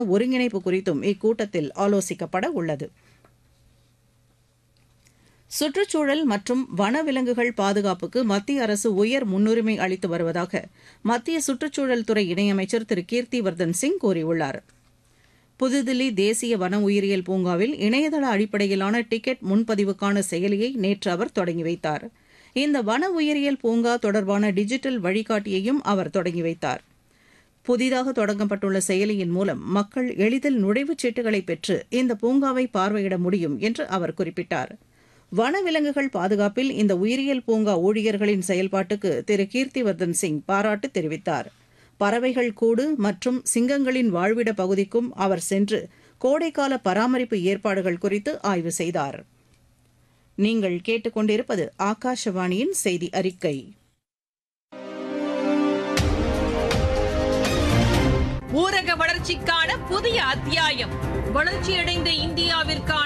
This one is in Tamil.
ஒருங்கிணைப்பு குறித்தும் இக்கூட்டத்தில் ஆலோசிக்கப்பட உள்ளது சுற்றுச்சூழல் மற்றும் வனவிலங்குகள் பாதுகாப்புக்கு மத்திய அரசு உயர் முன்னுரிமை அளித்து வருவதாக மத்திய சுற்றுச்சூழல் துறை இணையமைச்சர் திரு கீர்த்திவர்தன் சிங் கூறியுள்ளார் புதுதில்லி தேசிய வன உயிரியல் பூங்காவில் இணையதள அடிப்படையிலான டிக்கெட் முன்பதிவுக்கான செயலியை நேற்று அவர் தொடங்கி வைத்தார் இந்த வன உயிரியல் பூங்கா தொடர்பான டிஜிட்டல் வழிகாட்டியையும் அவர் தொடங்கி வைத்தார் புதிதாக தொடங்கப்பட்டுள்ள செயலியின் மூலம் மக்கள் எளிதில் நுழைவுச் சீட்டுகளை பெற்று இந்த பூங்காவை பார்வையிட முடியும் என்று அவர் குறிப்பிட்டார் வனவிலங்குகள் பாதுகாப்பில் இந்த உயிரியல் பூங்கா ஊழியர்களின் செயல்பாட்டுக்கு திரு கீர்த்திவர்தன் சிங் பாராட்டு தெரிவித்தார் பறவைகள் கூடு மற்றும் சிங்கங்களின் வாழ்விட பகுதிக்கும் அவர் சென்று கோடைக்கால பராமரிப்பு ஏற்பாடுகள் குறித்து ஆய்வு செய்தார் நீங்கள் கேட்டுக்கொண்டிருப்பது ஆகாஷவாணியின் செய்தி அறிக்கை ஊரக வளர்ச்சிக்கான புதிய அத்தியாயம் வளர்ச்சியடைந்த இந்தியாவிற்கான